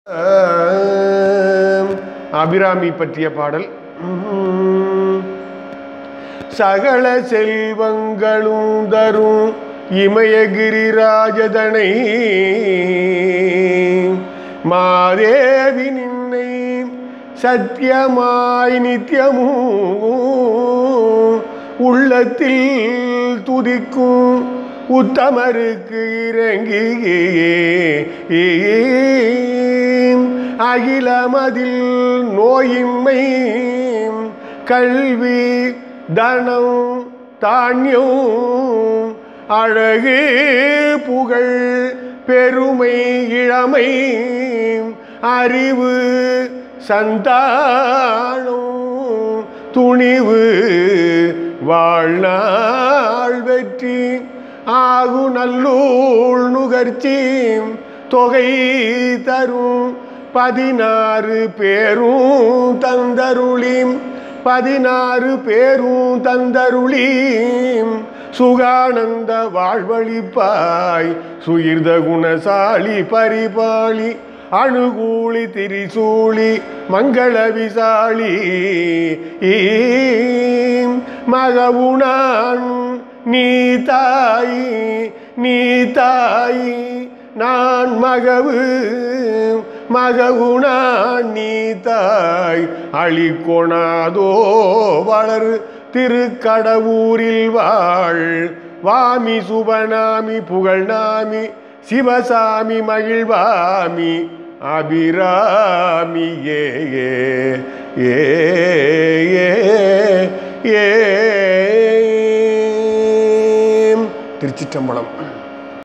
அபிராமி பற்றிய பாடல் உம். சகல செல்வங்களும் தரும் இமயகிரி ராஜதனை மாதேவி நின்னை சத்தியமாய் நித்தியமும் உள்ளத்தில் துதிக்கும் உத்தமருக்கு இறங்கி அகிலமதில் நோயின்மை கல்வி தனம் தானியம் அழகு புகழ் பெருமை இளமை அறிவு சந்தானம் துணிவு வாழ்நாள் வெற்றி ஆகு நல்லூள் நுகர்ச்சி தொகை தரும் பதினாறு பேரும் தந்தருளீம் பதினாறு பேரும் தந்தருளீம் சுகானந்த வாழ்வழிப்பாய் சுயிர்த குணசாலி பரிபாளி அணுகூலி திரிசூலி மங்கள விசாலி ஈம் மகவுனான் நீ தாய் நீ தாய் நான் மகவு மகவுனான் நீ தாய் அழிக்கொணாதோ வளர் திருக்கடவூரில் வாழ் வாமி சுபநாமி புகழ்நாமி சிவசாமி மகிழ்வாமி அபிராமி ஏ ஏ ஏ ஏ ஏ திருச்சிற்றம்பலம்